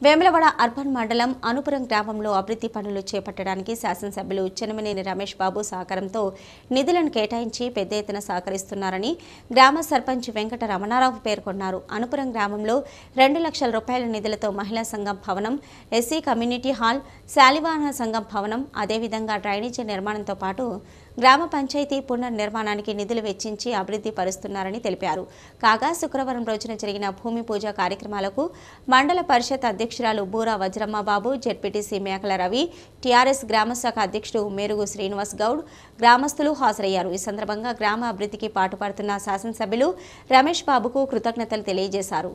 Vemulawada urban మండలం అనుపురం గ్రామంలో అభివృద్ధి పనులు చేపట్టడానికి శాసనసభ్యులు చెనమనేని రమేష్ బాబు సహకారంతో నిధులను కేటాయించి పెద్ద ఎత్తున సహకరిస్తున్నారని గ్రామ సర్పంచ్ వెంకట రమణారావు పేర్కొన్నారు అనుపురం గ్రామంలో రెండు లక్షల రూపాయల నిధులతో మహిళా సంఘం భవనం ఎస్సీ కమ్యూనిటీ హాల్ శాలివాహన సంఘం భవనం అదేవిధంగా డ్రైనేజీ నిర్మాణంతో పాటు గ్రామ పంచాయతీ పునర్నిర్మాణానికి నిధులు వెచ్చించి అభివృద్ధి పరుస్తున్నారని తెలిపారు కాగా శుక్రవారం రోజున జరిగిన భూమి పూజ కార్యక్రమాలకు మండల పరిషత్ అధ్యక్షురాలు బూరా వజ్రమ్మ బాబు జెడ్పీటీసీ మేకల రవి టీఆర్ఎస్ గ్రామశాఖ అధ్యక్షుడు మేరుగు శ్రీనివాస్ గౌడ్ గ్రామస్తులు హాజరయ్యారు ఈ సందర్భంగా గ్రామ అభివృద్ధికి పాటుపడుతున్న శాసనసభ్యులు రమేష్ బాబుకు కృతజ్ఞతలు తెలియజేశారు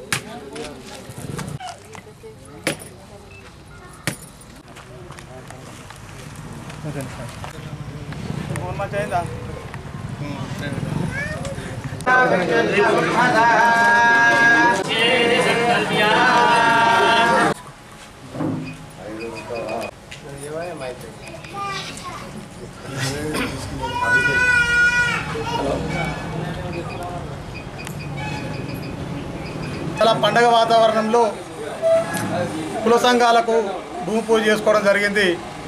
చాలా పండగ వాతావరణంలో కుల సంఘాలకు భూమి పూజ చేసుకోవడం జరిగింది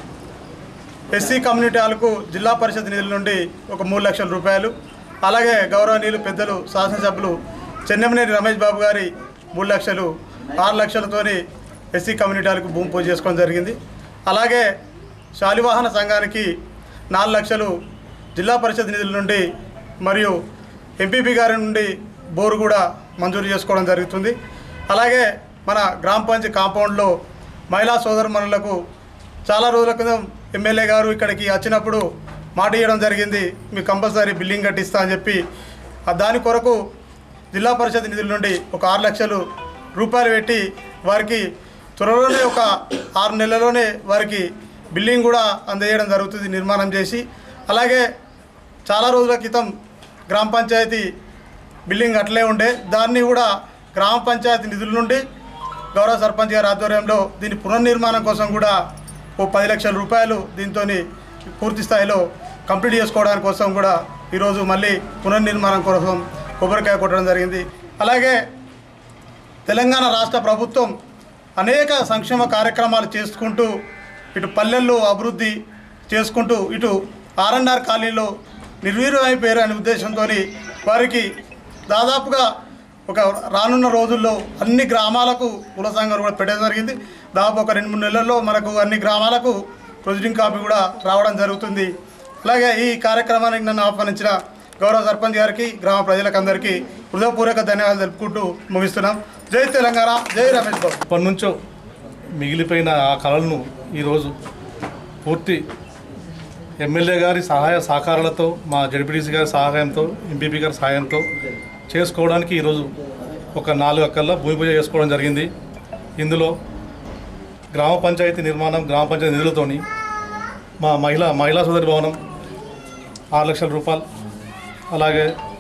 ఎస్సీ కమ్యూనిటీ హాల్కు జిల్లా పరిషత్ నిధుల నుండి ఒక మూడు లక్షల రూపాయలు అలాగే గౌరవనీయులు పెద్దలు శాసనసభ్యులు చెన్నమనేని రమేష్ బాబు గారి మూడు లక్షలు ఆరు లక్షలతోని ఎస్సీ కమ్యూనిటీ హాల్కు భూమి పూజ చేసుకోవడం జరిగింది అలాగే శాలివాహన సంఘానికి నాలుగు లక్షలు జిల్లా పరిషత్ నిధుల నుండి మరియు ఎంపీపీ గారి నుండి బోరు కూడా మంజూరు చేసుకోవడం జరుగుతుంది అలాగే మన గ్రామ పంచాయతీ కాంపౌండ్లో మహిళా సోదరుమణులకు చాలా రోజుల క్రితం ఎమ్మెల్యే గారు ఇక్కడికి వచ్చినప్పుడు మాట ఇవ్వడం జరిగింది మీకు కంపల్సరీ బిల్డింగ్ కట్టిస్తా అని చెప్పి ఆ దాని కొరకు జిల్లా పరిషత్ నిధుల నుండి ఒక ఆరు లక్షలు రూపాయలు పెట్టి వారికి త్వరలోనే ఒక ఆరు నెలల్లోనే వారికి బిల్డింగ్ కూడా అందజేయడం జరుగుతుంది నిర్మాణం చేసి అలాగే చాలా రోజుల క్రితం గ్రామ పంచాయతీ బిల్డింగ్ అట్లే ఉండే దాన్ని కూడా గ్రామ పంచాయతీ నిధుల నుండి గౌరవ సర్పంచ్ గారి ఆధ్వర్యంలో దీని పునర్నిర్మాణం కోసం కూడా ఓ పది లక్షల రూపాయలు దీంతో పూర్తి స్థాయిలో కంప్లీట్ చేసుకోవడానికి కోసం కూడా ఈరోజు మళ్ళీ పునర్నిర్మాణం కోసం కొబ్బరికాయ కొట్టడం జరిగింది అలాగే తెలంగాణ రాష్ట్ర ప్రభుత్వం అనేక సంక్షేమ కార్యక్రమాలు చేసుకుంటూ ఇటు పల్లెల్లో అభివృద్ధి చేసుకుంటూ ఇటు ఆర్ఎన్ఆర్ కాలనీలో నిర్వీర్యమైపోయారు అనే ఉద్దేశంతో వారికి దాదాపుగా ఒక రానున్న రోజుల్లో అన్ని గ్రామాలకు కుల సంఘాలు కూడా పెట్టడం జరిగింది దాదాపు ఒక రెండు మూడు నెలల్లో మనకు అన్ని గ్రామాలకు ప్రొసీడింగ్ కాపీ కూడా రావడం జరుగుతుంది అలాగే ఈ కార్యక్రమానికి నన్ను ఆహ్వానించిన గౌరవ సర్పంచ్ గారికి గ్రామ ప్రజలకందరికీ హృదయపూర్వక ధన్యవాదాలు తెలుపుకుంటూ ముగిస్తున్నాం జై తెలంగాణ జై రమేష్ బాబు ఎప్పటి నుంచో మిగిలిపోయిన ఆ కళలను ఈరోజు పూర్తి ఎమ్మెల్యే గారి సహాయ సహకారాలతో మా జడ్పీటీసీ గారి సహాయంతో ఎంపీపీ గారి సహాయంతో చేసుకోవడానికి ఈరోజు ఒక నాలుగు అక్కల్లో భూమి పూజ చేసుకోవడం జరిగింది ఇందులో గ్రామ పంచాయతీ నిర్మాణం గ్రామ పంచాయతీ నిధులతోని మా మహిళా మహిళా సోదరి భవనం ఆరు లక్షల రూపాయలు అలాగే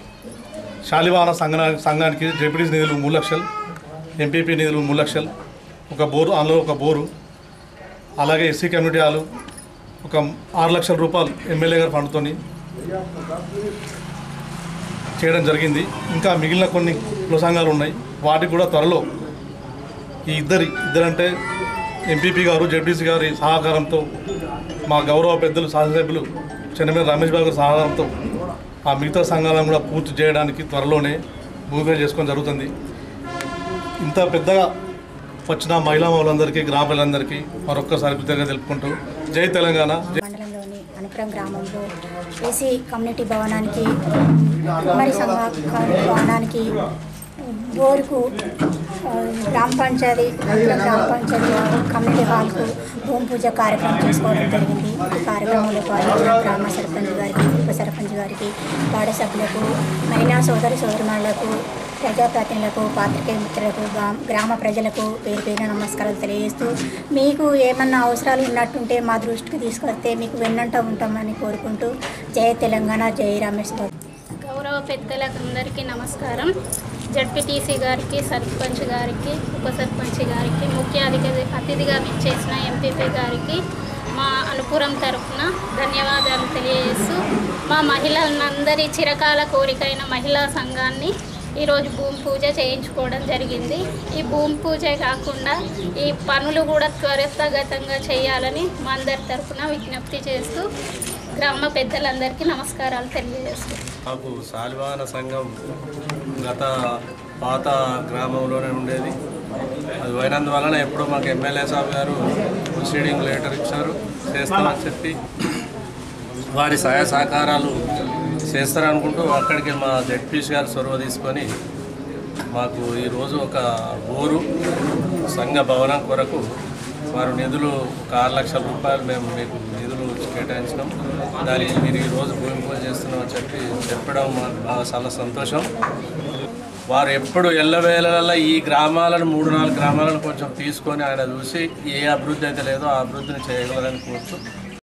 శాలివాహన సంఘానికి సంఘానికి జడ్పీటీసీ నిధులు మూడు లక్షలు ఎంపీపీ నిధులు మూడు లక్షలు ఒక బోరు అందులో ఒక బోరు అలాగే ఎస్సీ కమ్యూనిటీ హాలు ఒక ఆరు లక్షల రూపాయలు ఎమ్మెల్యే గారి ఫండ్తోని చేయడం జరిగింది ఇంకా మిగిలిన కొన్ని కుల సంఘాలు ఉన్నాయి వాటికి కూడా త్వరలో ఈ ఇద్దరి ఇద్దరంటే ఎంపీపీ గారు జడ్పీసీ గారి సహకారంతో మా గౌరవ పెద్దలు శాసనసభ్యులు చెన్నమేర రమేష్ బాబు గారి సహకారంతో ఆ మిగతా సంఘాలను కూడా పూర్తి చేయడానికి త్వరలోనే భూమి చేసుకోవడం జరుగుతుంది ఇంత పెద్దగా వచ్చిన మహిళా వాళ్ళందరికీ గ్రామ ప్రజలందరికీ మరొక్కసారి కృతజ్ఞత తెలుపుకుంటూ జై తెలంగాణ జై మండలంలోని అనుపురం గ్రామంలో ఏసీ కమ్యూనిటీ భవనానికి ఉమ్మడి సంఘ భవనానికి బోరుకు ఆ, గ్రామ పంచాయతీ అనుపురం గ్రామ పంచాయతీ కమ్యూనిటీ హాల్కు భూమి పూజ కార్యక్రమం చేసుకోవడం జరిగింది ఈ కార్యక్రమంలో పాల్గొన్న గ్రామ సర్పంచ్ గారికి ఉప సర్పంచ్ గారికి వార్డు సభ్యులకు మహిళా సోదరి సోదరుమణులకు ప్రజాప్రతినిధులకు పాత్రికేయ మిత్రులకు గ్రామ గ్రామ ప్రజలకు పేరు పేరున నమస్కారాలు తెలియజేస్తూ మీకు ఏమన్నా అవసరాలు ఉన్నట్టుంటే మా దృష్టికి తీసుకొస్తే మీకు వెన్నంట ఉంటామని కోరుకుంటూ జయ తెలంగాణ జయ రమేష్ బాబు గౌరవ పెద్దలకు అందరికీ నమస్కారం జడ్పీటీసీ గారికి సర్పంచ్ గారికి ఉప సర్పంచ్ గారికి ముఖ్య అతిథి అతిథిగా విచ్చేసిన ఎంపీపీ గారికి మా అనుపురం తరఫున ధన్యవాదాలు తెలియజేస్తూ మా మహిళలందరి చిరకాల కోరికైన మహిళా సంఘాన్ని ఈరోజు భూమి పూజ చేయించుకోవడం జరిగింది ఈ భూమి పూజే కాకుండా ఈ పనులు కూడా త్వరితగతంగా చేయాలని మా అందరి తరఫున విజ్ఞప్తి చేస్తూ గ్రామ పెద్దలందరికీ నమస్కారాలు తెలియజేస్తున్నాను మాకు శాలివాహన సంఘం గత పాత గ్రామంలోనే ఉండేది అది పోయినందువలన ఎప్పుడో మాకు ఎమ్మెల్యే సాబ్ గారు ప్రొసీడింగ్ లెటర్ ఇచ్చారు చేస్తామని చెప్పి వారి సహాయ సహకారాలు చేస్తారనుకుంటూ అక్కడికి మా జడ్పీస్ గారు చొరవ తీసుకొని మాకు ఈరోజు ఒక ఊరు సంఘ భవనం కొరకు వారు నిధులు ఒక ఆరు లక్షల రూపాయలు మేము మీకు నిధులు కేటాయించినాం దానికి మీరు ఈరోజు భూమి పూజ చేస్తున్నామని చెప్పి చెప్పడం మాకు బాగా చాలా సంతోషం వారు ఎప్పుడు ఎల్లవేళలా ఈ గ్రామాలను మూడు నాలుగు గ్రామాలను కొంచెం తీసుకొని ఆయన చూసి ఏ అభివృద్ధి అయితే లేదో ఆ అభివృద్ధిని చేయగలరని కోరుతూ